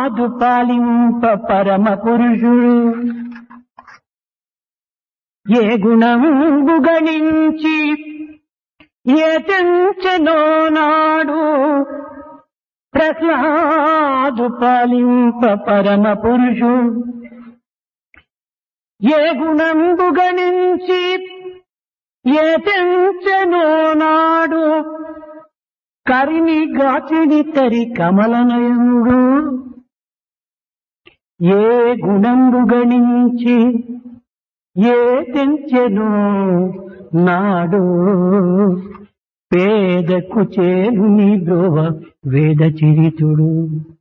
ప్రహ్లాదు పాలింప పరమ పురుషుడు ఏ గుణంబు గణించి ఏ తెంచెనో నాడు ప్రహ్లాదు పాలింప పరమ పురుషుడు ఏ గుణంబు గణించి ఏ తెంచెనో నాడు కరిని గాచిని తరి కమలనయముడు ఏ గుణంబు గణించి ఏ తెంచెనో నాడు పేదకు చేరుని బ్రోవ వేద చరితుడు